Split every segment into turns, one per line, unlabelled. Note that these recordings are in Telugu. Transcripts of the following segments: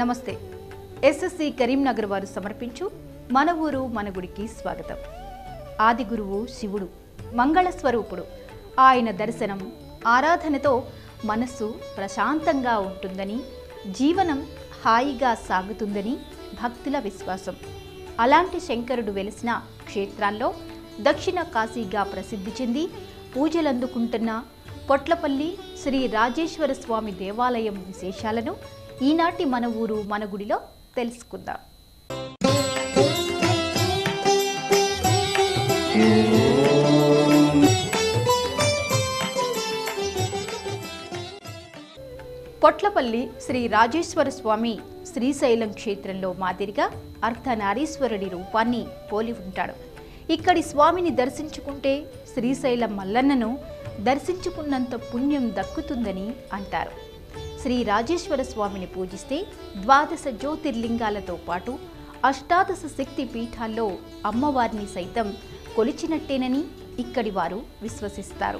నమస్తే ఎస్ఎస్సి కరీంనగర్ వారు సమర్పించు మన ఊరు మన గుడికి స్వాగతం ఆది గురువు శివుడు మంగళ స్వరూపుడు ఆయన దర్శనం ఆరాధనతో మనస్సు ప్రశాంతంగా ఉంటుందని జీవనం హాయిగా సాగుతుందని భక్తుల విశ్వాసం అలాంటి శంకరుడు వెలిసిన క్షేత్రాల్లో దక్షిణ కాశీగా ప్రసిద్ధి చెంది పూజలందుకుంటున్న పొట్లపల్లి శ్రీ రాజేశ్వర స్వామి దేవాలయం విశేషాలను ఈనాటి మన ఊరు మన గుడిలో తెలుసుకుందాం పొట్లపల్లి శ్రీ రాజేశ్వర స్వామి శ్రీశైలం క్షేత్రంలో మాదిరిగా అర్ధనారీశ్వరుడి రూపాన్ని పోలి ఉంటాడు ఇక్కడి స్వామిని దర్శించుకుంటే శ్రీశైలం మల్లన్నను దర్శించుకున్నంత పుణ్యం దక్కుతుందని అంటారు శ్రీ రాజేశ్వర స్వామిని పూజిస్తే ద్వాదశ జ్యోతిర్లింగాలతో పాటు అష్టాదశ శక్తి పీఠాల్లో అమ్మవారిని సైతం కొలిచినట్టేనని ఇక్కడి వారు విశ్వసిస్తారు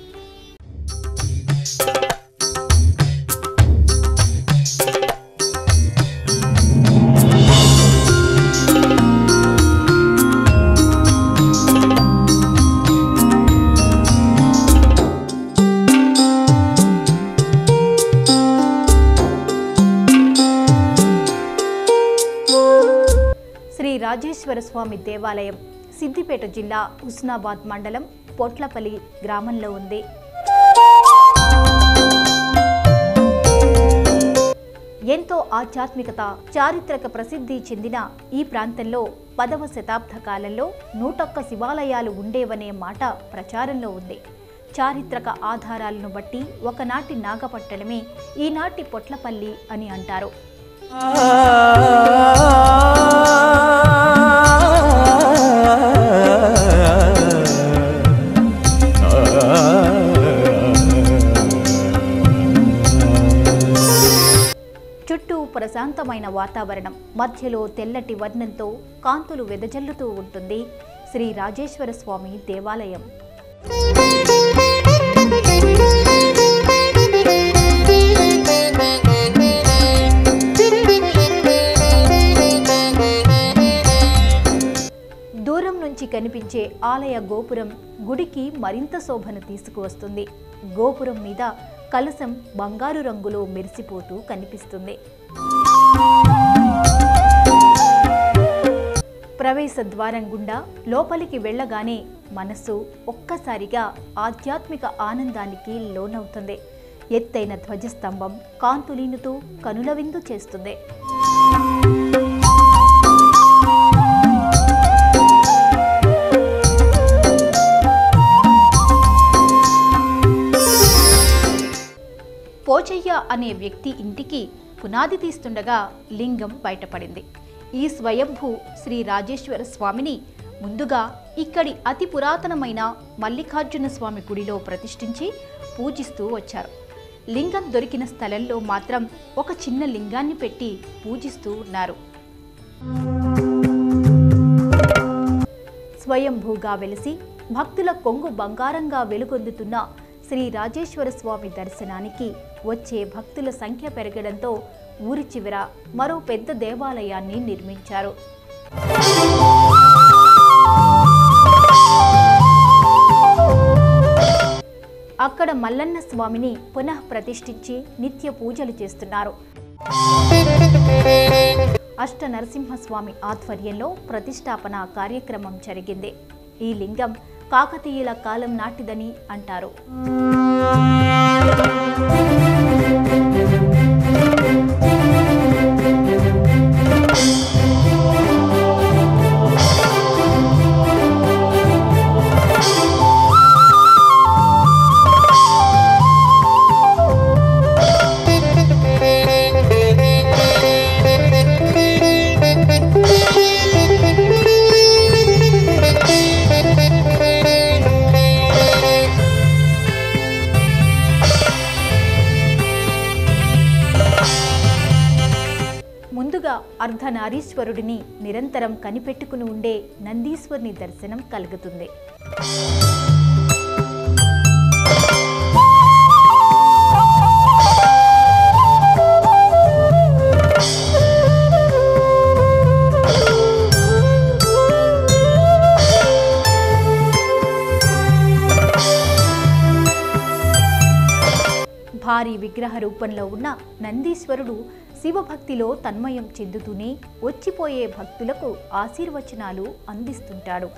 శ్రీ రాజేశ్వర స్వామి దేవాలయం సిద్దిపేట జిల్లా హుస్నాబాద్ మండలం పొట్లపల్లి గ్రామంలో ఉంది ఎంతో ఆధ్యాత్మికత చారిత్రక ప్రసిద్ధి చెందిన ఈ ప్రాంతంలో పదవ శతాబ్ద కాలంలో నూటొక్క శివాలయాలు ఉండేవనే మాట ప్రచారంలో ఉంది చారిత్రక ఆధారాలను బట్టి ఒకనాటి నాగపట్టణమే ఈనాటి పొట్లపల్లి అని అంటారు చుట్టూ ప్రశాంతమైన వాతావరణం మధ్యలో తెల్లటి వర్ణంతో కాంతులు వెదజల్లుతూ ఉంటుంది శ్రీ రాజేశ్వర స్వామి దేవాలయం దూరం నుంచి కనిపించే ఆలయ గోపురం గుడికి మరింత శోభను తీసుకువస్తుంది గోపురం మీద కలశం బంగారు రంగులో మెరిసిపోతూ కనిపిస్తుంది ప్రవేశ ద్వారం గుండా లోపలికి వెళ్ళగానే మనస్సు ఒక్కసారిగా ఆధ్యాత్మిక ఆనందానికి లోనవుతుంది ఎత్తైన ధ్వజస్తంభం కాంతులీనుతూ కనుల విందు చేస్తుంది పోచయ్య అనే వ్యక్తి ఇంటికి పునాది తీస్తుండగా లింగం బయటపడింది ఈ స్వయంభూ శ్రీ రాజేశ్వర స్వామిని ముందుగా ఇక్కడి అతి పురాతనమైన మల్లికార్జున స్వామి గుడిలో ప్రతిష్ఠించి పూజిస్తూ వచ్చారు లింగం దొరికిన స్థలంలో మాత్రం ఒక చిన్న లింగాన్ని పెట్టి పూజిస్తూ ఉన్నారు స్వయంభూగా వెలిసి భక్తుల కొంగు బంగారంగా వెలుగొందుతున్న శ్రీ రాజేశ్వర స్వామి దర్శనానికి వచ్చే భక్తుల సంఖ్య పెరగడంతో ఊరి చివర మరో పెద్ద దేవాలయాన్ని నిర్మించారు అక్కడ మల్లన్న స్వామిని పునః ప్రతిష్ఠించి నిత్య పూజలు చేస్తున్నారు అష్ట నరసింహస్వామి ఆధ్వర్యంలో ప్రతిష్టాపన కార్యక్రమం జరిగింది ఈ లింగం కాకతీయుల కాలం నాటిదని అంటారు ముందుగా అర్ధనారీశ్వరుడిని నిరంతరం కనిపెట్టుకుని ఉండే నందీశ్వరుని దర్శనం కలుగుతుంది విగ్రహ రూపంలో ఉన్న నందీశ్వరుడు శివభక్తిలో తన్మయం చెందుతూనే వచ్చిపోయే భక్తులకు ఆశీర్వచనాలు అందిస్తుంటాడు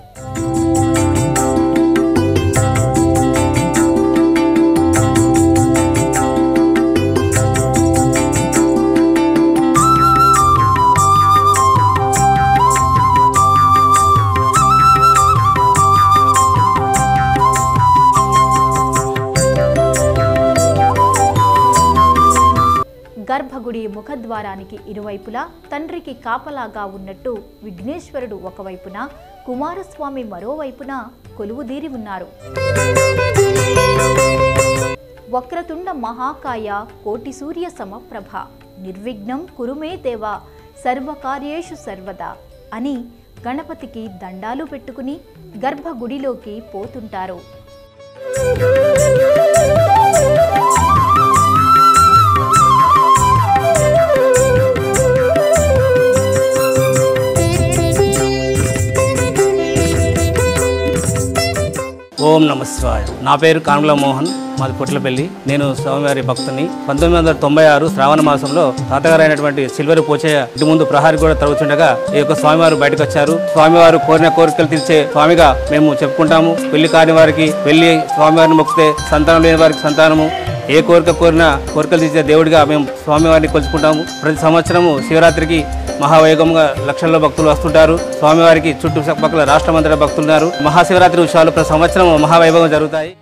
గర్భగుడి ముఖద్వారానికి ఇరువైపులా తండ్రికి కాపలాగా ఉన్నట్టు విఘ్నేశ్వరుడు ఒకవైపున కుమారస్వామి మరోవైపున కొలువుదీరి ఉన్నారు వక్రతుండ మహాకాయ కోటి సూర్య సమప్రభ నిర్విఘ్నం కురుమే దేవ సర్వకార్యేషు సర్వదా అని గణపతికి దండాలు పెట్టుకుని గర్భగుడిలోకి పోతుంటారు
ఓం నమ శివాయ నా పేరు కానుల మోహన్ మాది పొట్లపల్లి నేను స్వామివారి భక్తుని పంతొమ్మిది వందల తొంభై ఆరు శ్రావణ మాసంలో తాతగారు అయినటువంటి సిల్వర్ పోచయ్య ఇంటి ముందు ప్రహారి కూడా తరుగుతుండగా ఈ యొక్క స్వామివారు బయటకు వచ్చారు స్వామివారు కోరిన కోరికలు తీర్చే స్వామిగా మేము చెప్పుకుంటాము పెళ్లి కాని వారికి పెళ్లి స్వామివారిని మొక్కితే సంతానం లేని వారికి సంతానము ఏ కోరిక కోరినా కోరికలు తీర్చే దేవుడిగా మేము స్వామివారిని కొలుచుకుంటాము ప్రతి సంవత్సరము శివరాత్రికి మహావైభవంగా లక్షల్లో భక్తులు వస్తుంటారు స్వామివారికి చుట్టుపక్కల రాష్ట్రమంతటా భక్తులున్నారు మహాశివరాత్రి ఉత్సవాలు ప్రతి సంవత్సరం మహావైభవం జరుగుతాయి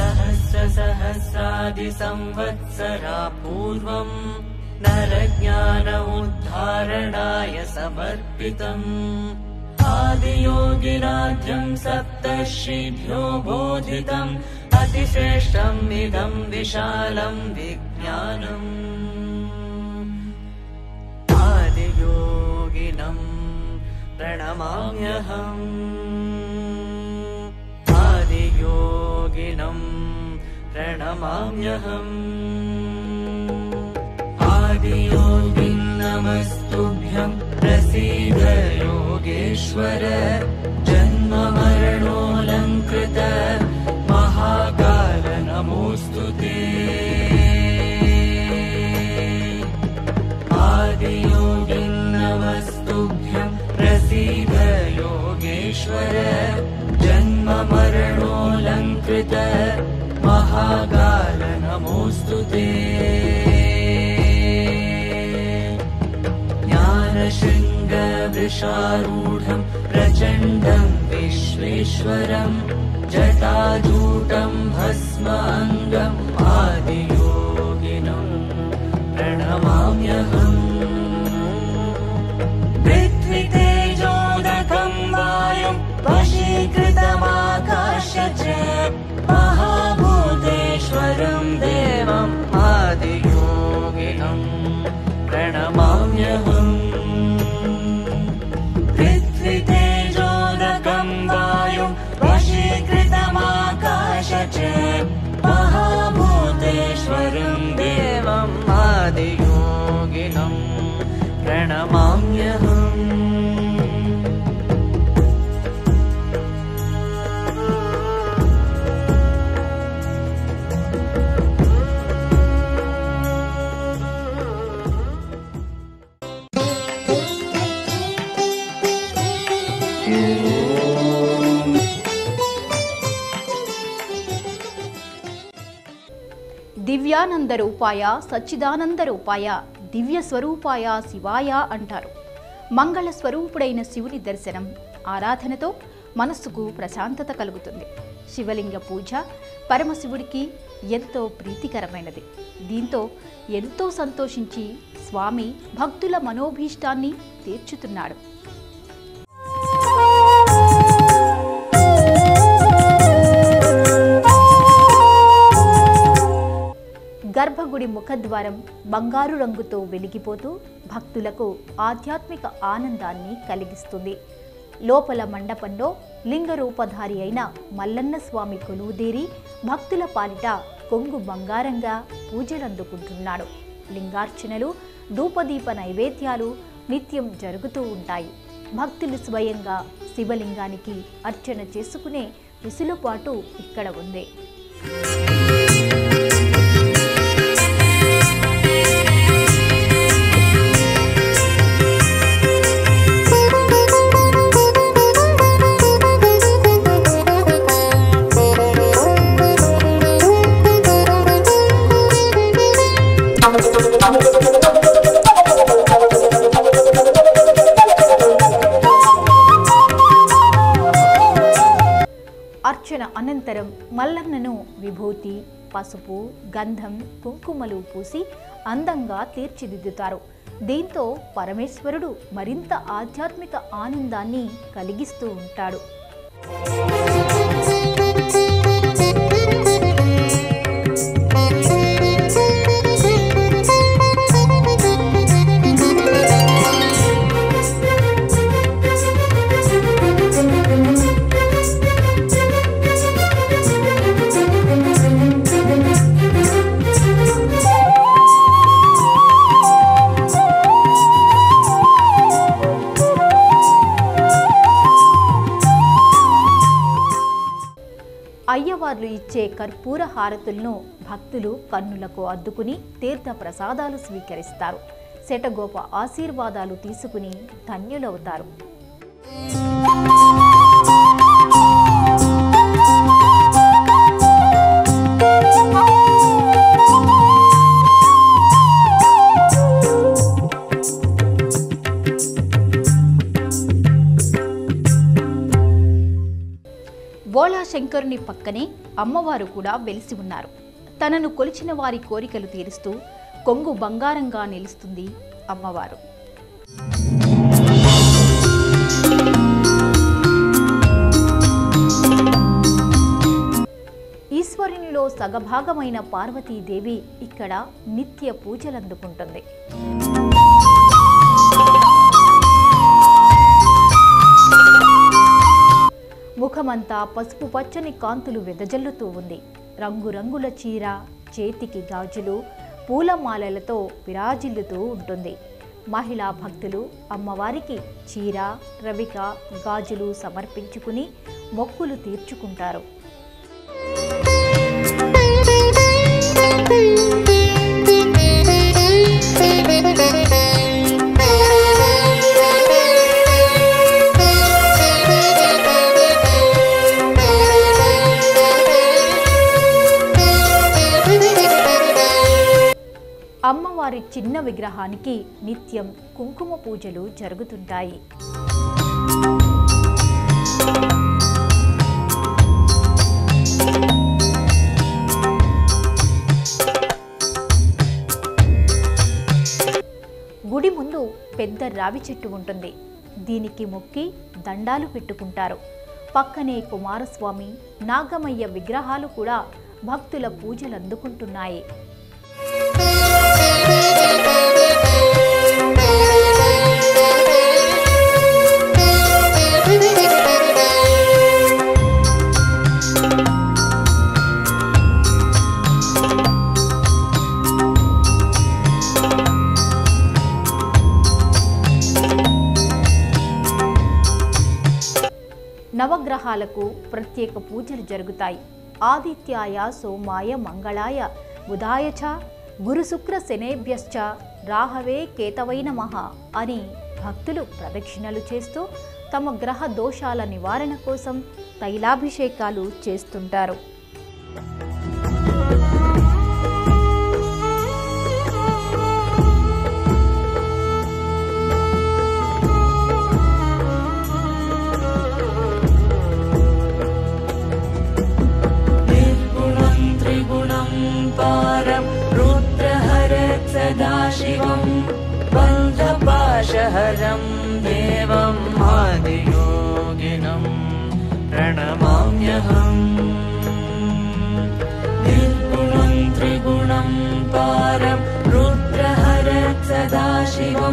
सहस्रसहस्रादिसंवत्सरा पूर्वम् नरज्ञान उद्धारणाय समर्पितम् आदियोगिराज्यम् सप्तर्षिभ्यो बोधितम् अतिश्रेष्ठम् इदम् विशालम् विज्ञानम् आदियोगिनम् प्रणमाम्यहम् आदियोगिनम् प्रणमाम्यहम् आदियोगिन् नमस्तुभ्यम् प्रसीद योगेश्वर जन्ममरणोऽलङ्कृत महाकाल नमोऽस्तु ते आदियोगिन् नमस्तुभ्यम् प्रसीद योगेश्वर जन्ममरणोऽलङ्कृत महाकाल नमोऽस्तु ते ज्ञानशृङ्गवृषारूढम् प्रचण्डम् विश्वेश्वरम् जटाजूटम् भस्माङ्गम् आदियोगिनम् प्रणमाम्यहम् पृथ्वीतेजोदकम् वायुम् वशीकृतमाकाश च महाभूतेश्वरम् देवम् आदियोगिनम् प्रणमाम्यहम् पृथ्वीतेजोदकम् वायुम् वशीकृतमाकाश च महाभूतेश्वरम् देवम् आदियोगिनम् प्रणमाम्यहम्
దివ్యానంద రూపాయ సచ్చిదానంద రూపాయ దివ్య స్వరూపాయ శివాయ అంటారు మంగళ స్వరూపుడైన శివుని దర్శనం ఆరాధనతో మనస్సుకు ప్రశాంతత కలుగుతుంది శివలింగ పూజ పరమశివుడికి ఎంతో ప్రీతికరమైనది దీంతో ఎంతో సంతోషించి స్వామి భక్తుల మనోభీష్టాన్ని తీర్చుతున్నాడు గర్భగుడి ముఖద్వారం బంగారు రంగుతో వెలిగిపోతూ భక్తులకు ఆధ్యాత్మిక ఆనందాన్ని కలిగిస్తుంది లోపల మండపంలో లింగరూపధారి అయిన మల్లన్న స్వామి కొలువుదేరి భక్తుల పాలిట కొంగు బంగారంగా పూజలందుకుంటున్నాడు లింగార్చనలు ధూపదీప నైవేద్యాలు నిత్యం జరుగుతూ ఉంటాయి భక్తులు స్వయంగా శివలింగానికి అర్చన చేసుకునే వెసులుబాటు ఇక్కడ ఉంది లింగార్చన అనంతరం మల్లన్నను విభూతి పసుపు గంధం కుంకుమలు పూసి అందంగా తీర్చిదిద్దుతారు దీంతో పరమేశ్వరుడు మరింత ఆధ్యాత్మిక ఆనందాన్ని కలిగిస్తూ ఉంటాడు అయ్యవార్లు ఇచ్చే కర్పూర హారతులను భక్తులు కన్నులకు అద్దుకుని తీర్థ ప్రసాదాలు స్వీకరిస్తారు శటగోప ఆశీర్వాదాలు తీసుకుని ధన్యులవుతారు బోళా శంకరుని పక్కనే అమ్మవారు కూడా వెలిసి ఉన్నారు తనను కొలిచిన వారి కోరికలు తీరుస్తూ కొంగు బంగారంగా నిలుస్తుంది అమ్మవారు ఈశ్వరునిలో సగభాగమైన పార్వతీదేవి ఇక్కడ నిత్య పూజలందుకుంటుంది ముఖమంతా పసుపు పచ్చని కాంతులు వెదజల్లుతూ ఉంది రంగురంగుల చీర చేతికి గాజులు పూలమాలలతో విరాజిల్లుతూ ఉంటుంది మహిళా భక్తులు అమ్మవారికి చీర రవిక గాజులు సమర్పించుకుని మొక్కులు తీర్చుకుంటారు అమ్మవారి చిన్న విగ్రహానికి నిత్యం కుంకుమ పూజలు జరుగుతుంటాయి గుడి ముందు పెద్ద రావి చెట్టు ఉంటుంది దీనికి మొక్కి దండాలు పెట్టుకుంటారు పక్కనే కుమారస్వామి నాగమయ్య విగ్రహాలు కూడా భక్తుల పూజలు అందుకుంటున్నాయి నవగ్రహాలకు ప్రత్యేక పూజలు జరుగుతాయి ఆదిత్యాయ సోమాయ మంగళాయ బుధాయ చ గురు శుక్ర శనేభ్యశ్చ రాహవే కేతవై నమః అని భక్తులు ప్రదక్షిణలు చేస్తూ తమ గ్రహ దోషాల నివారణ కోసం తైలాభిషేకాలు చేస్తుంటారు
निर्गुणं त्रिगुणं पारं रुद्रहरत् सदाशिवं बन्धपाशहरं देवं आदियोगिनं प्रणमाम्यहम् निर्गुणं त्रिगुणं पारं रुद्रहरत् सदाशिवं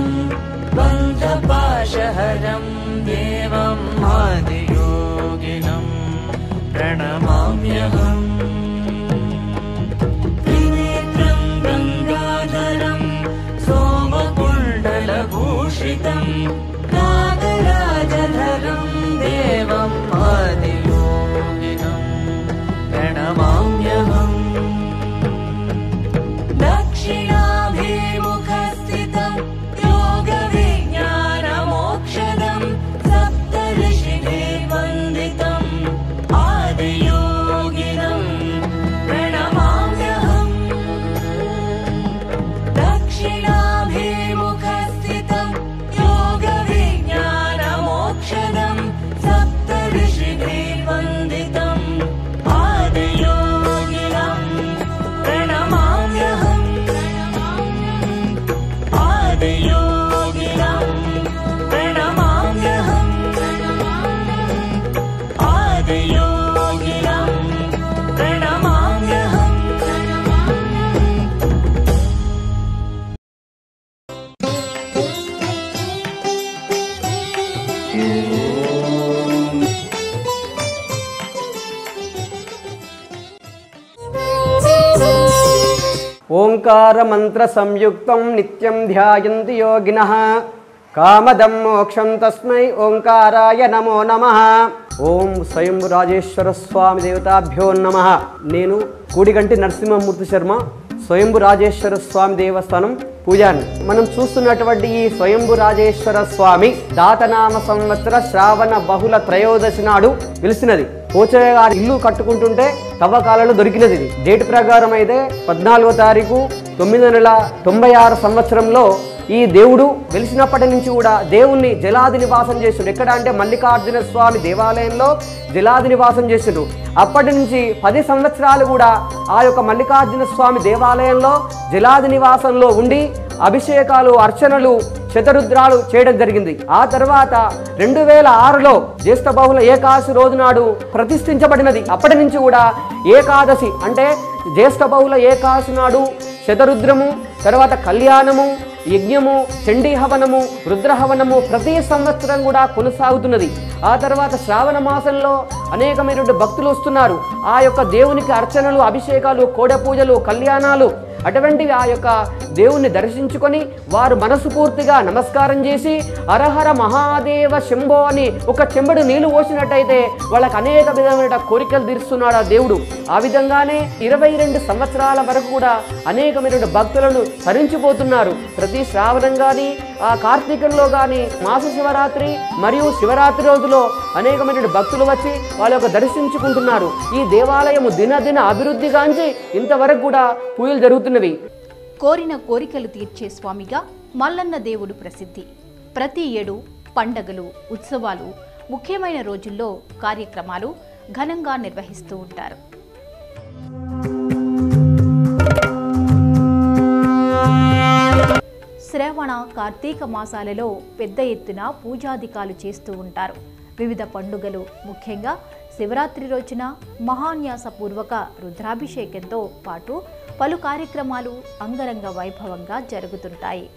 बन्धपाशहरं देवम् आदियोगिनं प्रणमाम्यहम् त्रिनेत्रं गङ्गाधरं सोमकुण्डलभूषितं नागराजधरं देवम् आदियोगिनं प्रणमाम्यहम् दक्षिणाभिमुखस्थितं योगविज्ञानमोक्षदं सप्तऋषीणां
ఓంకార మంత్ర సంయుక్తం నిత్యం ధ్యాయంతి యోగిన కామదం మోక్షం తస్మై ఓంకారాయ నమో నమ ఓం స్వయం రాజేశ్వర స్వామి దేవతాభ్యో నమ నేను కూడిగంటి నరసింహమూర్తి శర్మ స్వయంభు రాజేశ్వర స్వామి దేవస్థానం పూజాని మనం చూస్తున్నటువంటి ఈ స్వయంభు రాజేశ్వర స్వామి దాతనామ సంవత్సర శ్రావణ బహుళ త్రయోదశి నాడు వెలిసినది పోచయ్య గారి ఇల్లు కట్టుకుంటుంటే తవ్వకాలలో దొరికినది ఇది డేట్ ప్రకారం అయితే పద్నాలుగో తారీఖు తొమ్మిది నెల తొంభై ఆరు సంవత్సరంలో ఈ దేవుడు వెలిసినప్పటి నుంచి కూడా దేవుణ్ణి జలాది నివాసం చేసిండు ఎక్కడ అంటే మల్లికార్జున స్వామి దేవాలయంలో జలాది నివాసం చేసిండు అప్పటి నుంచి పది సంవత్సరాలు కూడా ఆ యొక్క మల్లికార్జున స్వామి దేవాలయంలో జలాది నివాసంలో ఉండి అభిషేకాలు అర్చనలు శతరుద్రాలు చేయడం జరిగింది ఆ తర్వాత రెండు వేల ఆరులో జ్యేష్ఠ బహుళ ఏకాదశి రోజు నాడు ప్రతిష్ఠించబడినది అప్పటి నుంచి కూడా ఏకాదశి అంటే జ్యేష్ఠ బహుళ ఏకాదశి నాడు శతరుద్రము తర్వాత కళ్యాణము యజ్ఞము చండీ హవనము రుద్రహవనము ప్రతి సంవత్సరం కూడా కొనసాగుతున్నది ఆ తర్వాత శ్రావణ మాసంలో అనేకమైనటువంటి భక్తులు వస్తున్నారు ఆ యొక్క దేవునికి అర్చనలు అభిషేకాలు కోడ పూజలు కళ్యాణాలు అటువంటివి ఆ యొక్క దేవుణ్ణి దర్శించుకొని వారు మనసు పూర్తిగా నమస్కారం చేసి అరహర మహాదేవ శంభో అని ఒక చెంబడు నీళ్లు పోసినట్టయితే వాళ్ళకి అనేక విధమైన కోరికలు తీరుస్తున్నాడు ఆ దేవుడు ఆ విధంగానే ఇరవై రెండు సంవత్సరాల వరకు కూడా అనేకమైన భక్తులను తరించిపోతున్నారు ప్రతి శ్రావణం కానీ ఆ కార్తీకంలో కానీ మాస శివరాత్రి మరియు శివరాత్రి రోజులో అనేకమైన భక్తులు వచ్చి వాళ్ళ యొక్క దర్శించుకుంటున్నారు ఈ దేవాలయము దినదిన అభివృద్ధిగాంచి ఇంతవరకు కూడా పూజలు జరుగుతున్నవి
కోరిన కోరికలు తీర్చే స్వామిగా మల్లన్న దేవుడు ప్రసిద్ధి ప్రతి ఏడు పండగలు ఉత్సవాలు ముఖ్యమైన రోజుల్లో కార్యక్రమాలు ఘనంగా నిర్వహిస్తూ ఉంటారు శ్రావణ కార్తీక మాసాలలో పెద్ద ఎత్తున పూజాధికాలు చేస్తూ ఉంటారు వివిధ పండుగలు ముఖ్యంగా శివరాత్రి రోజున మహాన్యాసపూర్వక రుద్రాభిషేకంతో పాటు పలు కార్యక్రమాలు అంగరంగ వైభవంగా జరుగుతుంటాయి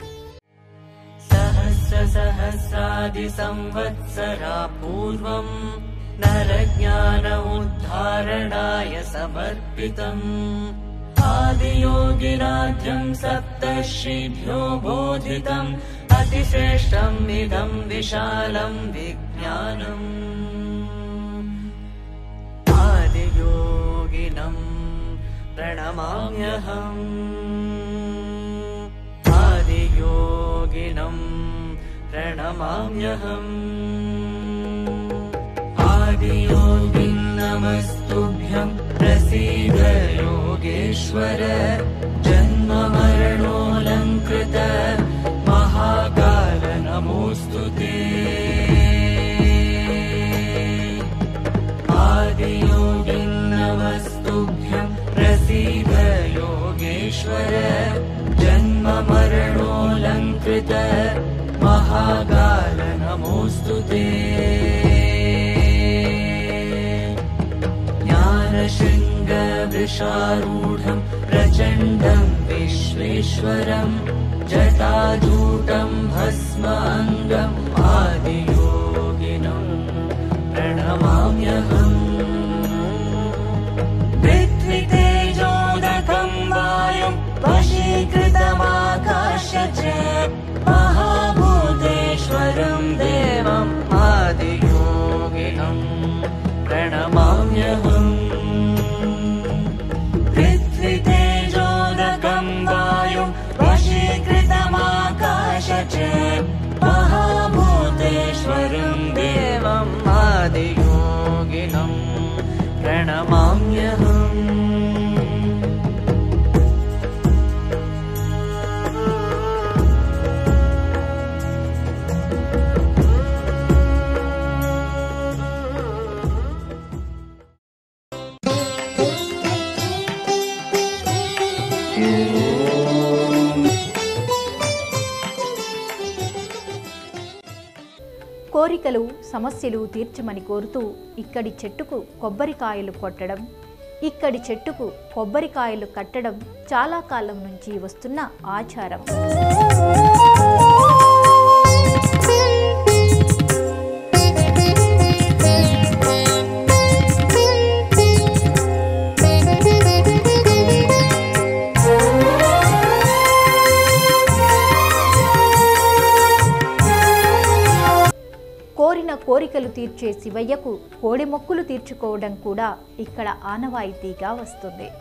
सहस्रसहस्रादिसंवत्सरा पूर्वम् नरज्ञान उद्धारणाय समर्पितम् आदियोगिराज्यम् सप्तर्षिभ्यो बोधितम् अतिश्रेष्ठम् इदम् विशालम् विज्ञानम् आदियोगिनम् प्रणमाम्यहम् आदियोगिनम् प्रणमाम्यहम् आदियोगिन् नमस्तुभ्यम् प्रसीद योगेश्वर जन्ममरणोऽलङ्कृत महाकाल नमोऽस्तु ते आदियोगिन् नमस्तुभ्यम् प्रसीद योगेश्वर जन्ममरणोऽलङ्कृत महाकाल नमोऽस्तु ते ज्ञानशृङ्गवृषारूढम् प्रचण्डम् विश्वेश्वरम् जटाजूटम् भस्माङ्गम् आदियोगिनम् प्रणमाम्यहम् पृथ्वीतेजोदकम् वायुम् वशीकृतमाकाश च महाभूतेश्वरम् देवम् आदियोगिनम् प्रणमाम्यहम् पृथ्वीतेजोदकम् वायुम् वशीकृतमाकाश च महाभूतेश्वरम् देवम् आदियोगिनम् प्रणमाम्यहम्
కోరికలు సమస్యలు తీర్చమని కోరుతూ ఇక్కడి చెట్టుకు కొబ్బరికాయలు కొట్టడం ఇక్కడి చెట్టుకు కొబ్బరికాయలు కట్టడం చాలా కాలం నుంచి వస్తున్న ఆచారం
Thank you.
తీర్చే శివయ్యకు కోడి మొక్కులు తీర్చుకోవడం కూడా ఇక్కడ ఆనవాయితీగా వస్తుంది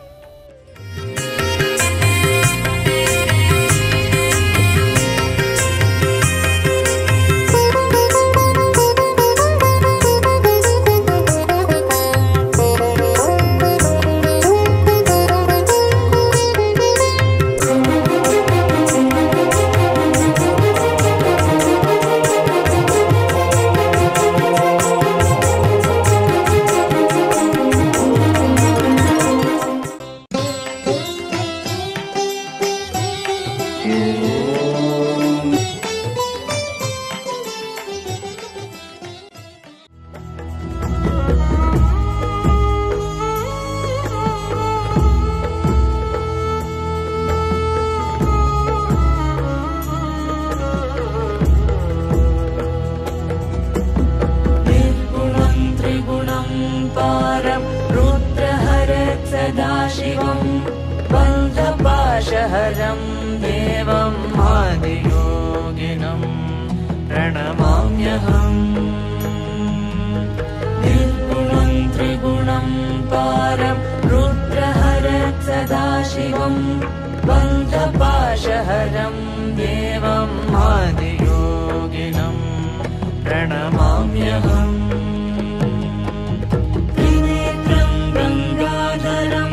निर्गुणं त्रिगुणं पारं रुद्रहर सदाशिवं बन्धपाशहरं देवं आदियोगिनं प्रणमाम्यहम् निर्गुणं त्रिगुणं पारं रुद्रहर सदाशिवं बन्धपाशहरं देवम् आदियोगिनं प्रणमाम्यहम् त्रिनेत्रं गङ्गाधरं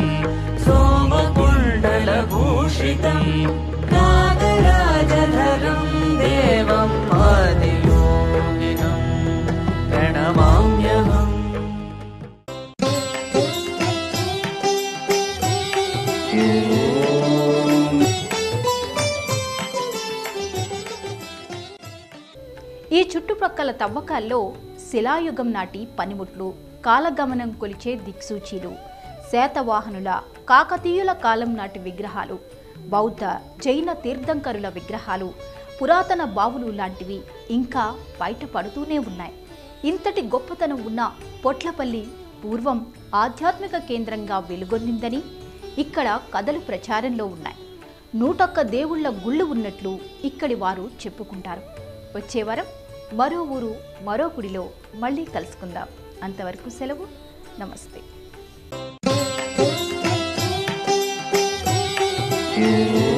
सोमकुण्डलभूषितं नागराजधरं देवम् आदियोगिनं प्रणमाम्यहम्
ఈ చుట్టుప్రక్కల తవ్వకాల్లో శిలాయుగం నాటి పనిముట్లు కాలగమనం కొలిచే దిక్సూచీలు శాతవాహనుల కాకతీయుల కాలం నాటి విగ్రహాలు బౌద్ధ జైన తీర్థంకరుల విగ్రహాలు పురాతన బావులు లాంటివి ఇంకా బయటపడుతూనే ఉన్నాయి ఇంతటి గొప్పతనం ఉన్న పొట్లపల్లి పూర్వం ఆధ్యాత్మిక కేంద్రంగా వెలుగొందిందని ఇక్కడ కథలు ప్రచారంలో ఉన్నాయి నూటొక్క దేవుళ్ళ గుళ్ళు ఉన్నట్లు ఇక్కడి వారు చెప్పుకుంటారు వచ్చే వారం మరో ఊరు మరో గుడిలో మళ్ళీ కలుసుకుందాం అంతవరకు సెలవు నమస్తే
Thank you.